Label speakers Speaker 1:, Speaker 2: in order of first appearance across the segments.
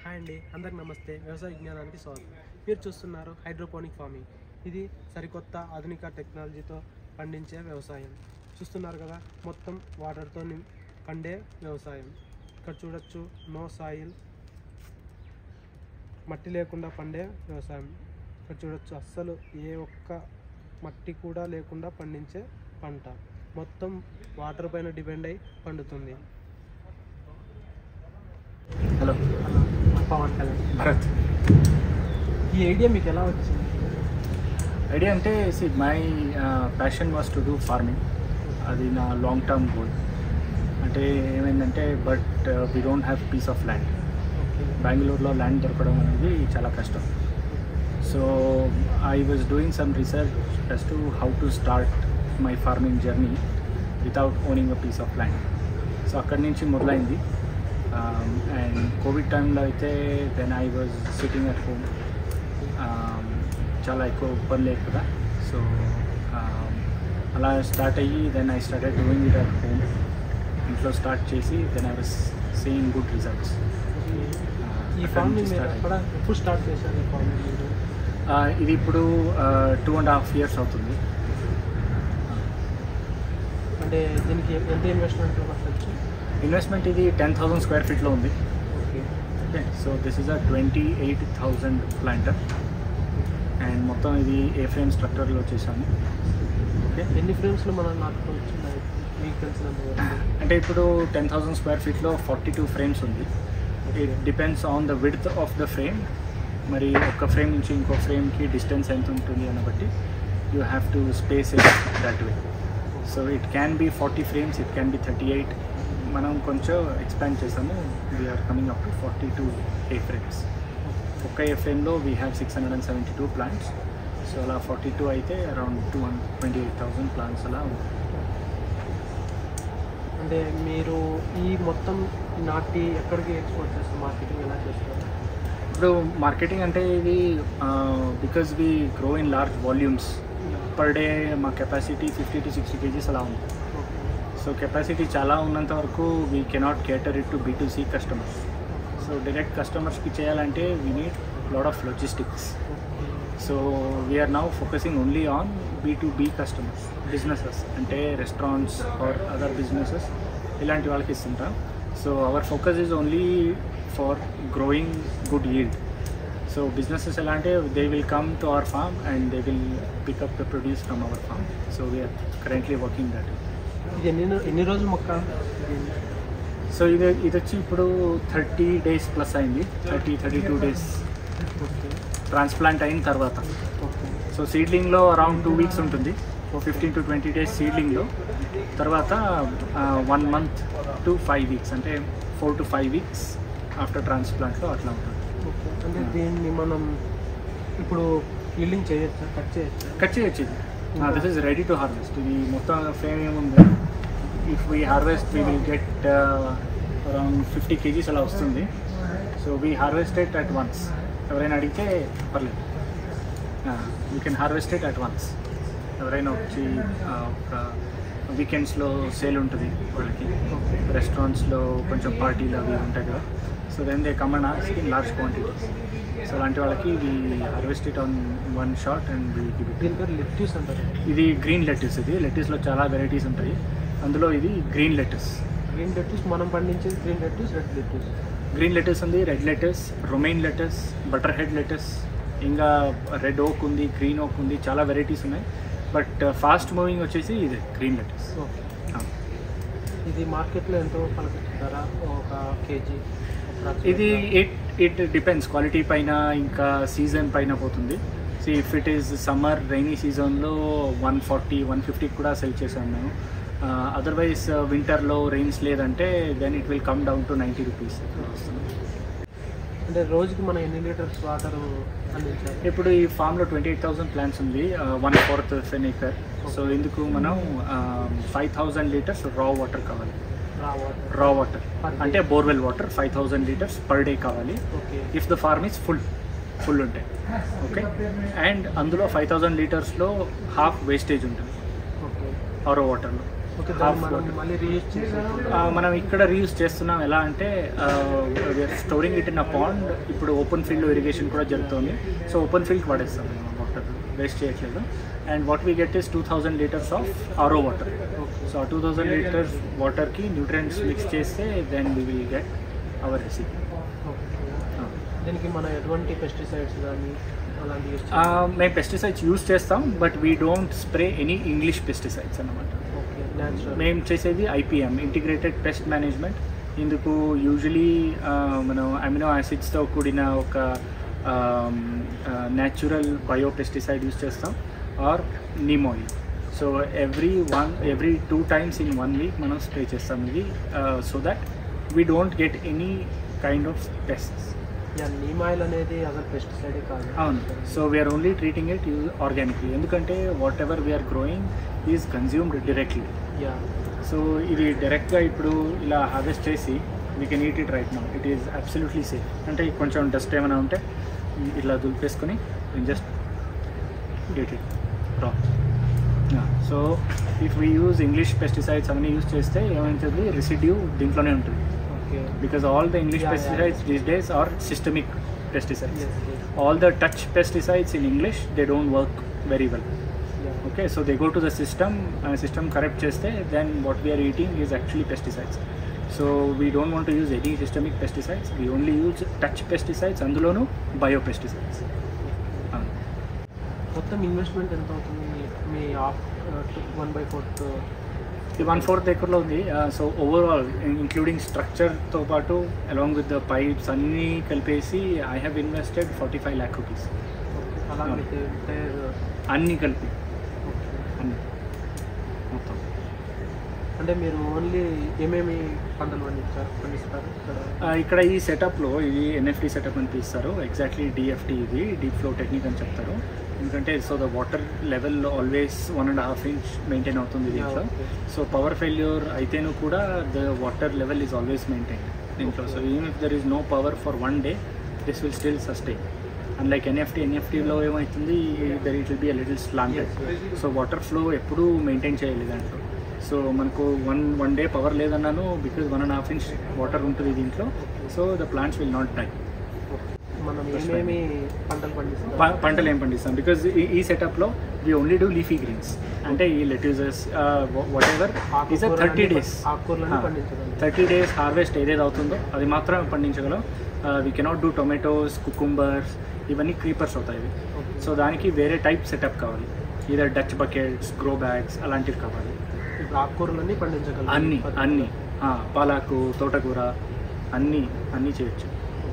Speaker 1: Hi అండి అందరికి నమస్తే వ్యవసాయ విజ్ఞానానికి స్వాగతం మీరు చూస్తున్నారు హైడ్రోపోనిక్ ఫార్మింగ్ ఇది సరికొత్త ఆధునిక టెక్నాలజీతో పండించే వ్యవసాయం చూస్తున్నారు కదా మొత్తం వాటర్తో నిం- పండే వ్యవసాయం ఇక్కడ చూడొచ్చు నో సాయిల్ మట్టి లేకుండా పండే వ్యవసాయం ఇక్కడ చూడొచ్చు అస్సలు ఏ ఒక్క మట్టి కూడా లేకుండా పండించే పంట మొత్తం వాటర్ పైన డిపెండ్ అయి పండుతుంది
Speaker 2: హలో
Speaker 1: పవన్ కళ్యాణ్
Speaker 2: భరత్
Speaker 1: ఈ ఐడియా మీకు ఎలా వచ్చింది
Speaker 2: ఐడియా అంటే see my passion was to do farming అది నా లాంగ్ టర్మ్ గోల్ అంటే ఏమైందంటే but we don't have piece of land బెంగళూరులో ల్యాండ్ దొరకడం అనేది చాలా కష్టం so I was doing some research as to how to start my farming journey without owning a piece of land so అక్కడి నుంచి మొదలైంది అండ్ కోవిడ్ టైంలో అయితే then I was sitting at home చాలా ఎక్కువ పని లేదు కదా సో అలా స్టార్ట్ అయ్యి then I started doing it at home ఇంట్లో స్టార్ట్ చేసి then I was seeing good results
Speaker 1: ఈ ఫార్మింగ్ మీరు ఎక్కడ ఎప్పుడు స్టార్ట్ చేశారు ఈ ఫార్మింగ్ మీరు
Speaker 2: ఇది ఇప్పుడు టూ అండ్ హాఫ్ ఇయర్స్ అవుతుంది
Speaker 1: అంటే దీనికి ఎంత ఇన్వెస్ట్మెంట్ పట్టచ్చు
Speaker 2: ఇన్వెస్ట్మెంట్ ఇది టెన్ థౌసండ్ స్క్వేర్ ఫీట్లో ఉంది
Speaker 1: okay
Speaker 2: okay so this is a twenty eight thousand planter and మొత్తం ఇది ఏ ఫ్రేమ్ స్ట్రక్చర్లో చేశాము ఓకే
Speaker 1: ఎన్ని ఫ్రేమ్స్లో మనం నాటుకోవచ్చు like మీకు తెలిసినంత వరకు?
Speaker 2: అంటే ఇప్పుడు టెన్ థౌసండ్ స్క్వేర్ ఫీట్లో ఫార్టీ టూ ఫ్రేమ్స్ ఉంది it depends on the width of the frame మరి ఒక ఫ్రేమ్ నుంచి ఇంకో ఫ్రేమ్కి డిస్టెన్స్ ఎంత ఉంటుంది అని బట్టి you have to space it that way so it can be forty frames it can be thirty eight మనం కొంచెం ఎక్స్పాండ్ చేసాము we're coming up to forty two A frames ఒక్క ఏ ఫ్రేమ్లో we have six hundred and seventy two plants so అలా forty two అయితే around two hundred twenty eight thousand plants అలా ఉంది
Speaker 1: అంటే మీరు ఈ మొత్తం నాటి ఎక్కడికి ఎక్స్పోర్ట్ చేస్తారు మార్కెటింగ్ ఎలా చేస్తారు
Speaker 2: ఇప్పుడు మార్కెటింగ్ అంటే ఇది because we grow in large volumes per day మా capacity fifty to sixty KGs అలా ఉంది సో కెపాసిటీ చాలా ఉన్నంత వరకు we cannot cater it to B to C customers so direct కస్టమర్స్కి చేయాలంటే we need lot of logistics so we're now focusing only on B to B customers businesses అంటే restaurants or other businesses ఇలాంటి వాళ్ళకి ఇస్తుంటాం so our focus is only for growing good yield so businesses ఎలా అంటే they will come to our farm and they will pick up the produce from our farm so we're currently working that
Speaker 1: ఇది ఎన్ని ఎన్ని రోజులు మొక్క ఇది
Speaker 2: so ఇది ఇది వచ్చి ఇప్పుడు థర్టీ డేస్ ప్లస్ అయింది thirty thirty two days
Speaker 1: okay
Speaker 2: transplant అయిన తర్వాత
Speaker 1: ఓకే
Speaker 2: సో సీడ్లింగ్లో అరౌండ్ టూ వీక్స్ ఉంటుంది ఫిఫ్టీన్ టు ట్వంటీ డేస్ సీడ్లింగ్లో తర్వాత one month to five weeks అంటే four to five weeks after ట్రాన్స్ప్లాంట్లో అట్లా ఉంటుంది
Speaker 1: ఓకే అంటే దీన్ని మనం ఇప్పుడు ఫీల్డింగ్ చేయొచ్చా కట్ చేయొచ్చా
Speaker 2: కట్ చేయొచ్చు ఇది this is ready to harvest ఇది మొత్తం ఫ్రేమ్ ఏముంది if we harvest we will get around fifty kgs అలా వస్తుంది so we harvested at once ఎవరైనా అడిగితే పర్లేదు you can harvest it at once ఎవరైనా వచ్చి ఆ, ఒక వీకెండ్స్లో సేల్ ఉంటుంది వాళ్ళకి రెస్టారెంట్స్లో కొంచెం పార్టీలు అవి ఉంటాయి కదా so then they come and ask in large quantities so అలాంటి వాళ్ళకి we harvest it on one shot and we give it
Speaker 1: దీని పేరు లిప్ట్యూస్ అంటారు
Speaker 2: ఇది గ్రీన్ లెటర్స్ ఇది లెటర్స్లో చాలా వెరైటీస్ ఉంటాయి అందులో ఇది గ్రీన్ లెటర్స్
Speaker 1: గ్రీన్ లెట్యూస్ మనం పండించేది green lettuce red lettuce
Speaker 2: green lettuce ఉంది red lettuce romaine lettuce butter head lettuce ఇంకా రెడ్ ఓక్ ఉంది గ్రీన్ ఓక్ ఉంది చాలా వెరైటీస్ ఉన్నాయి బట్ ఫాస్ట్ మూవింగ్ వచ్చేసి ఇది గ్రీన్ లెటర్స్
Speaker 1: ఓకే ఇది మార్కెట్లో ఎంతో పలకచ్చు ధర ఒక కేజీ
Speaker 2: ఇది ఇట్ ఇట్ డిపెండ్స్ క్వాలిటీ పైన ఇంకా సీజన్ పైన పోతుంది so if it is summer rainy సీజన్లో వన్ ఫార్టీ వన్ ఫిఫ్టీకి కూడా సెల్ చేశాను నేను అదర్వైజ్ వింటర్లో రెయిన్స్ లేదంటే then it will come down to ninety rupees
Speaker 1: అంటే రోజుకి మనం ఎన్ని లీటర్స్ వాటర్ అందించాలి
Speaker 2: ఇప్పుడు ఈ ఫామ్లో ట్వంటీ ఎయిట్ థౌసండ్ ప్లాంట్స్ ఉంది వన్ ఫోర్త్ ఫెన్ ఏకర్ సో ఇందుకు మనం five thousand litres raw water కావాలి
Speaker 1: raw water
Speaker 2: raw water
Speaker 1: Per day.
Speaker 2: అంటే borewell water five thousand litres per day కావాలి
Speaker 1: okay
Speaker 2: if the farm is full full ఉంటాయి okay and అందులో ఫైవ్ థౌజండ్ లీటర్స్లో హాఫ్ వేస్టేజ్ ఉంటుంది
Speaker 1: ఓకే
Speaker 2: ఆరో వాటర్లో
Speaker 1: ఓకే
Speaker 2: Half
Speaker 1: దాన్ని మనం
Speaker 2: water.
Speaker 1: మళ్ళీ రీయూజ్ చేసి
Speaker 2: ఆ, మనం ఇక్కడ రీయూజ్ చేస్తున్నాం ఎలా అంటే storing it in a pond ఇప్పుడు ఓపెన్ ఫీల్డ్ ఇరిగేషన్ కూడా జరుగుతుంది సో ఓపెన్ ఫీల్డ్ పడేస్తాం మేము వాటర్ వేస్ట్ చేయట్లేదు and what we get is two thousand litres of RO water so ah two thousand litres వాటర్కి న్యూట్రియన్స్ మిక్స్ చేస్తే then we will get our recipe
Speaker 1: దీనికి మన ఎటువంటి పెస్టిసైడ్స్ కానీ అలాంటి యూస్
Speaker 2: మేము పెస్టిసైడ్స్ యూస్ చేస్తాం but we don't spray any English pesticides అన్నమాట
Speaker 1: ఓకే న్యాచురల్
Speaker 2: మేము చేసేది ఐపీఎం ఇంటిగ్రేటెడ్ పెస్ట్ మేనేజ్మెంట్ ఇందుకు యూజువలీ మనం అమినో యాసిడ్స్తో కూడిన ఒక న్యాచురల్ బయో పెస్టిసైడ్ యూస్ చేస్తాం or neem oil so every one every two times in one week మనం స్ప్రే చేస్తాం ఇది so that we don't get any kind of pests
Speaker 1: neem oil అనేది అసలు పెస్టిసైడే కాదు
Speaker 2: అవును so we're only treating it use organically ఎందుకంటే whatever we're growing is consumed directly
Speaker 1: yeah
Speaker 2: so ఇది డైరెక్ట్గా ఇప్పుడు ఇలా హార్వెస్ట్ చేసి we can eat it right now it is absolutely safe అంటే కొంచెం డస్ట్ ఏమైనా ఉంటే ఇట్లా దులిపేసుకొని just get it raw so if we use English pesticides అవన్నీ యూజ్ చేస్తే ఏమవుతుంది రెసిడ్యూ దీంట్లోనే ఉంటుంది
Speaker 1: okay
Speaker 2: because all the English
Speaker 1: Yeah, yeah.
Speaker 2: Pesticides these days are systemic pesticides
Speaker 1: Yes, yes.
Speaker 2: all the touch pesticides in english they don't work very well
Speaker 1: Yeah.
Speaker 2: okay so they go to the system and system correct cheste then what we are eating is actually pesticides so we don't want to use any systemic pesticides we only use touch pesticides అందులోను bio pesticides
Speaker 1: మొత్తం investment ఎంత అవుతుంది మీ- మీ of one by fourth
Speaker 2: ఈ one fourth ఎకర్లో ఉంది so overall including స్ట్రక్చర్తో పాటు అలాంగ్ విత్ ద పైప్స్ అన్నీ కలిపేసి I have invested forty five lakh rupees
Speaker 1: అలా
Speaker 2: Ah.
Speaker 1: విత్ ఎంటైర్
Speaker 2: అన్నీ కలిపి అన్నీ మొత్తం
Speaker 1: అంటే మీరు ఓన్లీ ఏమేమి పంటలు పండించారు పండిస్తారు ఇక్కడ
Speaker 2: ఆ, ఇక్కడ ఈ సెటప్లో ఇది ఎన్ఎఫ్టీ సెటప్ అని పిలుస్తారు ఎగ్జాక్ట్లీ డిఎఫ్టీ ఇది డీప్ ఫ్లో టెక్నిక్ అని చెప్తారు ఎందుకంటే so the water level always one and half inch maintain అవుతుంది దీంట్లో
Speaker 1: Yeah, okay.
Speaker 2: So power failure అయితేను కూడా the water level is always maintain దీంట్లో so even if there is no power for one day this will still sustain and like NFT ఎన్ఎఫ్టీలో ఏమవుతుంది there it will be a little slanted so water flow ఎప్పుడూ maintain చేయాలి దాంట్లో so మనకు one one day power లేదన్నాను because one and half inch water ఉంటుంది దీంట్లో so the plants will not die
Speaker 1: మనం
Speaker 2: That's
Speaker 1: ఏమేమి పంటలు పండిస్తాం
Speaker 2: ప- పంటలు ఏం పండిస్తాం బికాజ్ ఈ సెటప్లో we only do leafy greens అంటే ఈ lettuces whatever is a thirty days
Speaker 1: ఆకుకూరలను పండించగలం
Speaker 2: థర్టీ డేస్ హార్వెస్ట్ ఏదైతే అవుతుందో అది మాత్రమే పండించగలం we cannot do tomatoes cucumbers ఇవన్నీ క్రీపర్స్ అవుతాయి ఇవి సో దానికి వేరే టైప్ సెటప్ కావాలి either dutch buckets grow bags అలాంటివి కావాలి
Speaker 1: ఇప్పుడు ఆకుకూరలన్నీ పండించగలం
Speaker 2: అన్ని అన్ని ఆ, పాలాకు తోటకూర అన్నీ అన్నీ చేయొచ్చు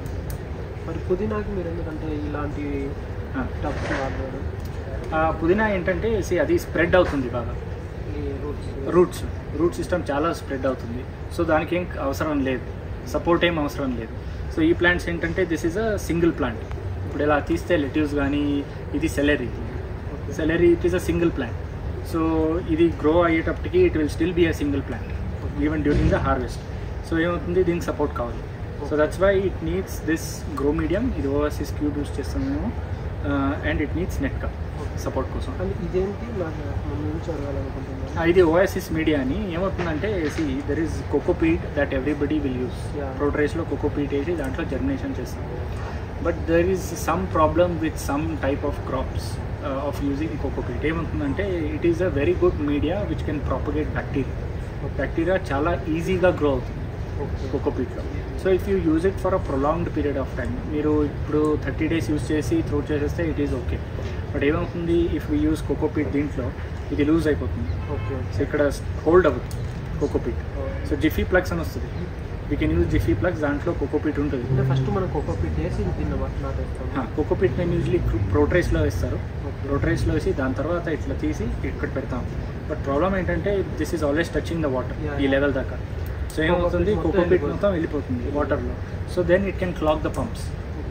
Speaker 1: మరి పుదీనాకి మీరు ఎందుకంటే ఇలాంటి
Speaker 2: ఆ.
Speaker 1: టబ్స్ వాడలేదు
Speaker 2: ఆ, పుదీనా ఏంటంటే see, అది స్ప్రెడ్ అవుతుంది బాగా
Speaker 1: ఈ రూట్స్
Speaker 2: రూట్స్ రూట్ సిస్టమ్ చాలా స్ప్రెడ్ అవుతుంది సో దానికి ఏం అవసరం లేదు సపోర్ట్ ఏం అవసరం లేదు సో ఈ ప్లాంట్స్ ఏంటంటే this is a single plant ఇప్పుడు ఇలా తీస్తే లెట్యూస్ కానీ ఇది celery celery it is a single plant so ఇది గ్రో అయ్యేటప్పటికి it will still be a single plant even during the harvest so ఏమవుతుంది దీనికి సపోర్ట్ కావాలి so that's why it needs this grow medium ఇది oasis cube use చేస్తాం మేము and it needs net cup support కోసం
Speaker 1: అంటే ఇదేంటి నాకు ముందు నుంచి అడగాలనుకుంటున్నాను
Speaker 2: ఆ, ఇది ఓఎస్ఎస్ మీడియా అని ఏమవుతుందంటే see there is cocopeat that everybody will use
Speaker 1: Yeah.
Speaker 2: ప్రోట్రేస్లో కోకోపీట్ వేసి దాంట్లో జర్మినేషన్ చేస్తాం but there is some problem with some type of crops of using cocopeat ఏమవుతుందంటే it is a very good media which can propagate bacteria bacteria చాలా ఈజీగా grow అవుతుంది
Speaker 1: okay
Speaker 2: కోకోపీట్లో so if you use it for a prolonged period of time మీరు ఇప్పుడు thirty days use చేసి throw చేసేస్తే it is okay but ఏమవుతుంది if you use cocopeat దీంట్లో ఇది లూజ్ అయిపోతుంది
Speaker 1: ఓకే
Speaker 2: సో ఇక్కడ హోల్డ్ అవుతుంది కోకోపీట్ సో జిఫీ ప్లగ్స్ అని వస్తుంది we can use jiffy plugs దాంట్లో కోకోపీట్ ఉంటుంది
Speaker 1: అంటే ఫస్ట్ మనం కోకో పిట్ వేసి ఇది తిన్న నాటేస్తాం
Speaker 2: కోకోపీట్ నేను యూజువలీ ప్రోట్రైస్లో వేస్తారు ప్రోట్రైస్లో వేసి దాని తర్వాత ఇట్లా తీసి ఇక్కడ పెడతాం బట్ ప్రాబ్లం ఏంటంటే this is always touching the water
Speaker 1: Yeah,
Speaker 2: ఈ
Speaker 1: yeah.
Speaker 2: లెవెల్ దాకా సో ఏమవుతుంది
Speaker 1: Cocopeat మొత్తం
Speaker 2: కోకోపీట్
Speaker 1: వెళ్ళిపోతుంది.
Speaker 2: మొత్తం వెళ్ళిపోతుంది వాటర్లో so then it can clog the pumps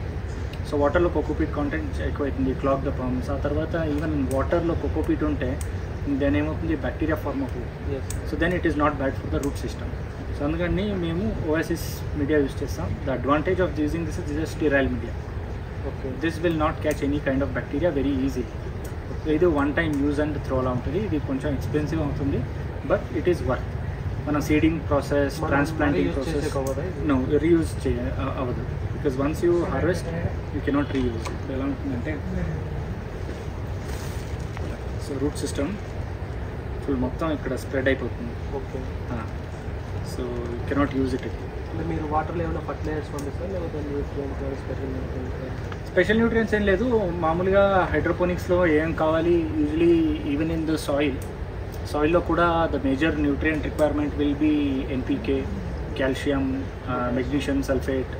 Speaker 2: so వాటర్లో కోకోపీట్ కాంటెంట్ ఎక్కువైతుంది క్లాక్ ద పంప్స్ ఆ తర్వాత ఈవెన్ వాటర్లో కోకోపీట్ ఉంటే దెన్ ఏమవుతుంది బ్యాక్టీరియా ఫార్మ్ అవుతుంది
Speaker 1: yes
Speaker 2: so then it is not bad for the root system so అందుకని మేము ఓఎస్ఎస్ మీడియా యూస్ చేస్తాం the advantage of using this is sterile media
Speaker 1: okay
Speaker 2: this will not catch any kind of bacteria very easy so ఇది one time use and throw అలా ఉంటుంది ఇది కొంచెం expensive అవుతుంది but it is work మన seeding process
Speaker 1: మనం
Speaker 2: transplanting
Speaker 1: reuse
Speaker 2: process
Speaker 1: చేసేకి అవ్వదా ఇది?
Speaker 2: నో రీయూజ్ చేయ అ- అవ్వదు because once you harvest you cannot reuse ఎలా ఉంటుందంటే సో రూట్ సిస్టమ్ ఫుల్ మొత్తం ఇక్కడ స్ప్రెడ్ అయిపోతుంది
Speaker 1: okay
Speaker 2: so you cannot use it
Speaker 1: అంటే మీరు వాటర్లో ఏమైనా ఫర్టిలైజర్స్ పంపిస్తారు లేకపోతే nutrients special nutrients
Speaker 2: special nutrients ఏం లేదు మామూలుగా హైడ్రోపోనిక్స్లో ఏం కావాలి usually even in the soil సాయిల్లో కూడా the major nutrient requirement will be NPK calcium magnesium sulphate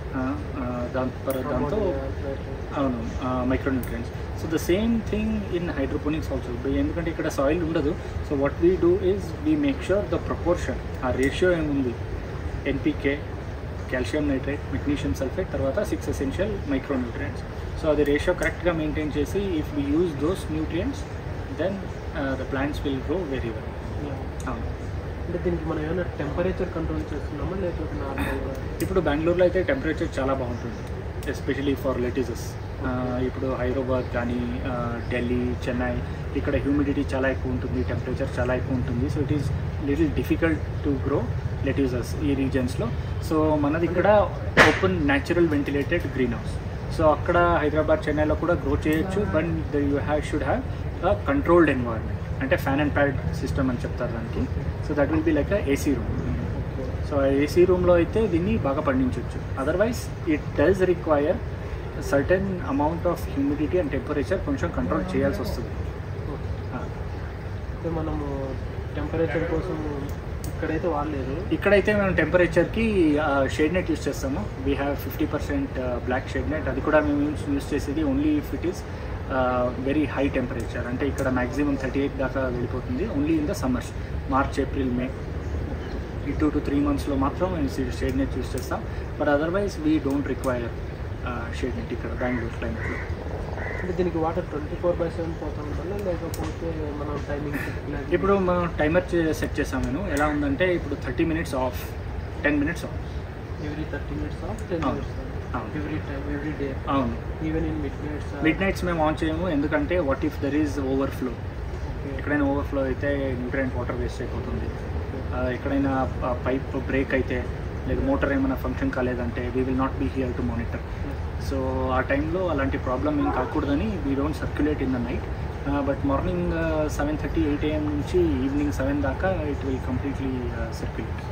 Speaker 2: దాంతో దాంతో అవును micronutrients so the same thing in hydroponics also ఎందుకంటే ఇక్కడ సాయిల్ ఉండదు so what we do is we make sure the proportion ఆ ratio ఏముంది NPK calcium nitrate magnesium sulphate తర్వాత six essential micronutrients so అది రేషియో కరెక్ట్గా మెయింటైన్ చేసి if we use those nutrients then the plants will grow very well అవును
Speaker 1: అంటే దీనికి మనం ఏమైనా టెంపరేచర్ కంట్రోల్ చేస్తున్నామా లేకపోతే నార్మల్గా
Speaker 2: ఇప్పుడు బెంగళూరులో అయితే టెంపరేచర్ చాలా బాగుంటుంది ఎస్పెషలీ ఫర్ లెటిజెస్ ఇప్పుడు హైదరాబాద్ కానీ ఆ, ఢిల్లీ చెన్నై ఇక్కడ హ్యూమిడిటీ చాలా ఎక్కువ ఉంటుంది టెంపరేచర్ చాలా ఎక్కువ ఉంటుంది so it is little difficult to grow lettuces ఈ రీజన్స్లో సో మనది ఇక్కడ open natural ventilated green house so అక్కడ హైదరాబాద్ చెన్నైలో కూడా గ్రో చేయొచ్చు but you have should have controlled environment అంటే ఫ్యాన్ అండ్ ప్యాడ్ సిస్టమ్ అని చెప్తారు దానికి so that will be like AC room
Speaker 1: okay
Speaker 2: so AC రూమ్లో అయితే దీన్ని బాగా పండించవచ్చు otherwise it does require certain amount of humidity and temperature కొంచెం కంట్రోల్ చేయాల్సి వస్తుంది
Speaker 1: ఓకే
Speaker 2: ఆ,
Speaker 1: అంటే మనము టెంపరేచర్ కోసం ఇక్కడైతే వాడలేదు
Speaker 2: ఇక్కడైతే మేము టెంపరేచర్కి షేడ్ నెట్ యూస్ చేస్తాము we have fifty percent black shade net అది కూడా మేము యూస్ చేసేది only if it is very high temperature అంటే ఇక్కడ మ్యాక్సిమం థర్టీ ఎయిట్ దాకా వెళ్ళిపోతుంది only in the summers March April May ఈ టూ టు త్రీ మంత్స్లో మాత్రం మేము షేడ్ నెట్ యూస్ చేస్తాం but otherwise we don't require shade net ఇక్కడ బెంగళూరు క్లైమేట్లో
Speaker 1: అంటే దీనికి water twenty four by seven పోతా ఉంటుందా లేకపోతే మనం టైమింగ్
Speaker 2: ఇప్పుడు మనం టైమర్ సెట్ చేసాం నేను ఎలా ఉందంటే ఇప్పుడు thirty minutes of ten minutes of
Speaker 1: every thirty minutes of ten
Speaker 2: అవును.
Speaker 1: మినిట్స్
Speaker 2: అవును.
Speaker 1: ఎవ్రీ టైం ఎవ్రీ డే
Speaker 2: అవును
Speaker 1: even in midnights
Speaker 2: midnights మేము ఆన్ చేయము ఎందుకంటే what if there is overflow ఎక్కడైనా ఓవర్ఫ్లో అయితే న్యూట్రియంట్ వాటర్ వేస్ట్ అయిపోతుంది ఆ, ఎక్కడైనా పైప్ బ్రేక్ అయితే లేదా మోటార్ ఏమైనా ఫంక్షన్ కాలేదంటే we will not be here to monitor so ఆ టైంలో అలాంటి ప్రాబ్లం ఏం కాకూడదని we don't circulate in the night but morning seven thirty eight AM నుంచి ఈవినింగ్ సెవెన్ దాకా ఇట్ విల్ కంప్లీట్లీ సర్క్యులేట్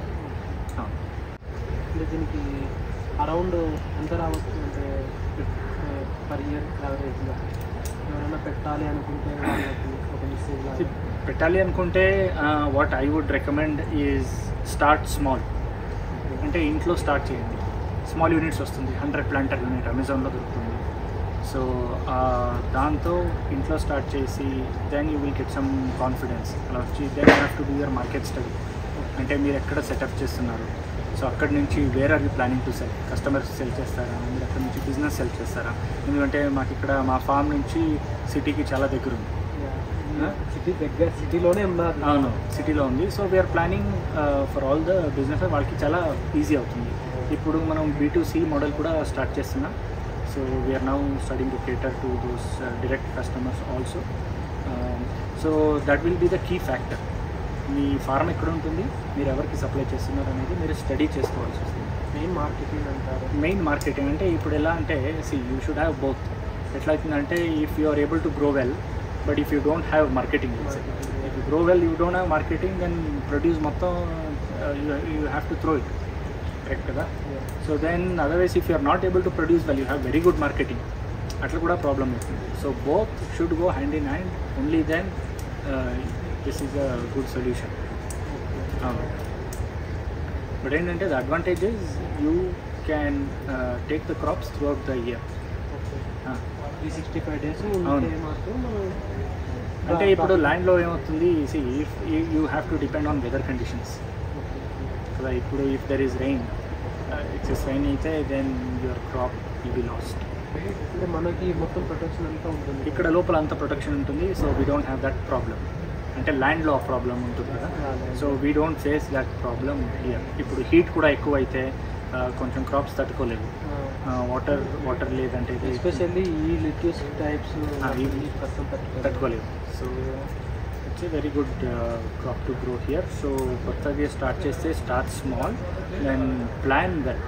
Speaker 1: అంటే దీనికి అరౌండ్ ఎంత రావచ్చు అంటే పర్ ఇయర్ యావరేజ్గా ఎవరైనా పెట్టాలి అనుకుంటే వాళ్ళకి ఒక మిస్సేజ్
Speaker 2: పెట్టాలి అనుకుంటే what I would recommend is start small అంటే ఇంట్లో స్టార్ట్ చేయండి స్మాల్ యూనిట్స్ వస్తుంది హండ్రెడ్ ప్లాంటర్ యూనిట్ అమెజాన్లో దొరుకుతుంది సో దాంతో ఇంట్లో స్టార్ట్ చేసి then you will get some confidence అలా వచ్చి then you have to do your market study అంటే మీరు ఎక్కడ సెటప్ చేస్తున్నారు సో అక్కడి నుంచి where are you planning to sell customers sell చేస్తారా మీరు అక్కడ నుంచి బిజినెస్ సెల్ చేస్తారా ఎందుకంటే మాకు ఇక్కడ మా ఫామ్ నుంచి సిటీకి చాలా దగ్గర ఉంది
Speaker 1: సిటీ దగ్గర సిటీలోనే ఉన్నారు
Speaker 2: అవును సిటీలో ఉంది so we're planning for all the business వాళ్ళకి చాలా ఈజీ అవుతుంది ఇప్పుడు మనం బీ మోడల్ కూడా స్టార్ట్ చేస్తున్నాం so we're now starting to cater to those direct customers also so that will be the key factor మీ ఫార్మ్ ఎక్కడ ఉంటుంది మీరు ఎవరికి సప్లై చేస్తున్నారు అనేది మీరు స్టడీ చేసుకోవాల్సి వస్తుంది
Speaker 1: మెయిన్ మార్కెటింగ్ అంటారు
Speaker 2: మెయిన్ మార్కెటింగ్ అంటే ఇప్పుడు ఎలా అంటే see you should have both ఎట్లా అవుతుందంటే if you are able to grow well but if you don't have marketing if you grow well you don't have marketing then produce మొత్తం you have to throw it correct కదా so then otherwise if you are not able to produce well you have very good marketing అట్లా కూడా problem అవుతుంది so both should go hand in hand only then this is a good solution but ఏంటంటే the advantage is you can take the crops throughout the year
Speaker 1: three sixty five days
Speaker 2: అవును.
Speaker 1: ఉంటే మాత్రం మనం
Speaker 2: అంటే ఇప్పుడు ల్యాండ్లో ఏమవుతుంది see if you have to depend on weather conditions కదా ఇప్పుడు if there is rain excess rain అయితే then your crop will be lost
Speaker 1: అంటే మనకి మొత్తం ప్రొటెక్షన్ అంతా ఉంటుంది
Speaker 2: ఇక్కడ లోపల అంత ప్రొటెక్షన్ ఉంటుంది so we don't have that problem అంటే ల్యాండ్లో ఆ ప్రాబ్లం ఉంటుంది కదా so we don't face that problem here ఇప్పుడు హీట్ కూడా ఎక్కువ అయితే uh, కొంచెం క్రాప్స్ తట్టుకోలేవు వాటర్ వాటర్ లేదంటే ఇది
Speaker 1: ఎస్పెషల్లీ ఈ లిట్యూస్ టైప్స్
Speaker 2: Ah, ఈ-
Speaker 1: కష్టం తట్టుకోలేదు
Speaker 2: తట్టుకోలేవు so it's a very good crop to grow here so కొత్తగా స్టార్ట్ చేస్తే start small then plan that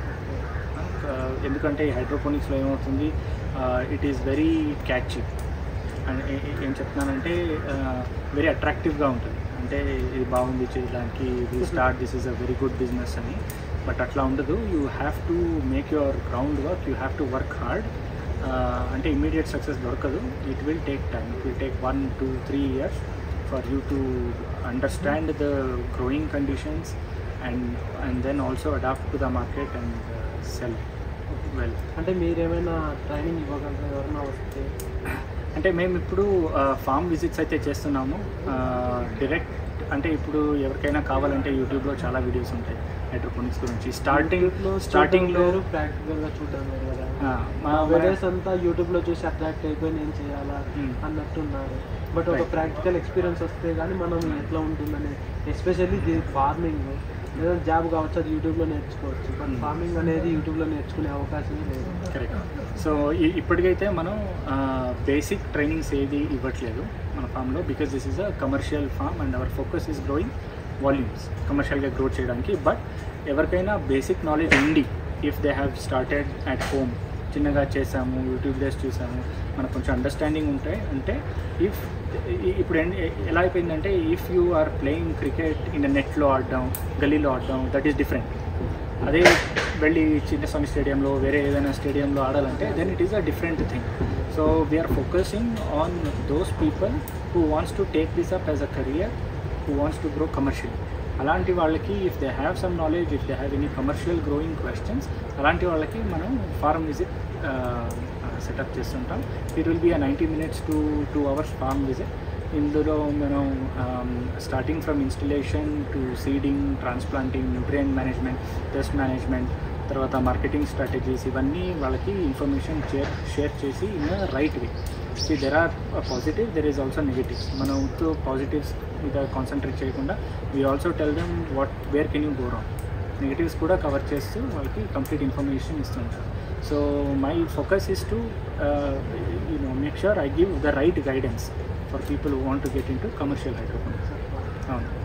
Speaker 2: ఎందుకంటే ఈ హైడ్రోపోనిక్స్లో ఏమవుతుంది it is very catchy and ఏం చెప్తున్నానంటే వెరీ అట్రాక్టివ్గా ఉంటుంది అంటే ఇది బాగుంది చేయడానికి ఇది start this is a very good business అని బట్ అట్లా ఉండదు you have to make your ground work you have to work hard అంటే ఇమ్మీడియట్ సక్సెస్ దొరకదు it will take time it will take one two three years for you to understand the growing conditions and and then also adapt to the market and sell well
Speaker 1: అంటే మీరేమైనా training ఇవ్వగలరా ఎవరైనా వస్తే
Speaker 2: అంటే మేము ఇప్పుడు form visits అయితే చేస్తున్నాము డైరెక్ట్ అంటే ఇప్పుడు ఎవరికైనా కావాలంటే యూట్యూబ్లో చాలా వీడియోస్ ఉంటాయి హైడ్రోపోనిక్స్ గురించి స్టార్టింగ్ స్టార్టింగ్లో
Speaker 1: ప్రాక్టికల్ గా చూడడం వేరు కదా
Speaker 2: మా
Speaker 1: వీడియోస్ అంతా యూట్యూబ్ లో చూసి అట్రాక్ట్ అయిపోయి నేను చేయాలా
Speaker 2: Hmm.
Speaker 1: అన్నట్టున్నారు బట్ ఒక
Speaker 2: Right.
Speaker 1: ప్రాక్టికల్ ఎక్స్పీరియన్స్ వస్తే కానీ మనం ఎట్లా ఉంటుందని ఎస్పెషల్లీ ఇది ఫార్మింగ్ ఏదైనా జాబ్ కావచ్చు అది యూట్యూబ్ లో నేర్చుకోవచ్చు బట్
Speaker 2: Hmm.
Speaker 1: ఫార్మింగ్ అనేది యూట్యూబ్ లో నేర్చుకునే అవకాశం లేదు
Speaker 2: కరెక్ట్ సో ఇప్పటికైతే మనం బేసిక్ ట్రైనింగ్స్ ఏది ఇవ్వట్లేదు మన ఫామ్లో because this is a commercial farm and our focus is growing volumes కమర్షియల్గా గ్రో చేయడానికి బట్ ఎవరికైనా బేసిక్ నాలెడ్జ్ ఉండి if they have started at home చిన్నగా చేసాము యూట్యూబ్ డేస్ చూసాము మనకు కొంచెం అండర్స్టాండింగ్ ఉంటాయి అంటే ఇఫ్ ఇప్పుడు ఎన్- ఎలా అయిపోయిందంటే if you are playing cricket in నెట్లో ఆడడం గల్లీలో ఆడడం దట్ ఈస్ డిఫరెంట్ అదే వెళ్ళి చిన్నస్వామి స్టేడియంలో వేరే ఏదైనా స్టేడియంలో ఆడాలంటే then it is a different thing so we're focusing on those people who wants to take this up as a career who wants to grow commercial అలాంటి వాళ్ళకి if they have some knowledge if they have any commercial growing questions అలాంటి వాళ్ళకి మనం farm visit setup చేస్తుంటాం it will be a ninety minutes to two hours farm visit ఇందులో మనం starting from installation to seeding transplanting nutrient management pest management తర్వాత marketing strategies ఇవన్నీ వాళ్ళకి information share share చేసి in right way see there are positive there is also negatives మనం ఉత్తు positives మీద concentrate చేయకుండా we also tell them what where can you go wrong negatives కూడా cover చేస్తూ వాళ్ళకి కంప్లీట్ ఇన్ఫర్మేషన్ ఇస్తుంటారు so my focus is to you know make sure I give the right guidance for people want to get into commercial hydroponics అవును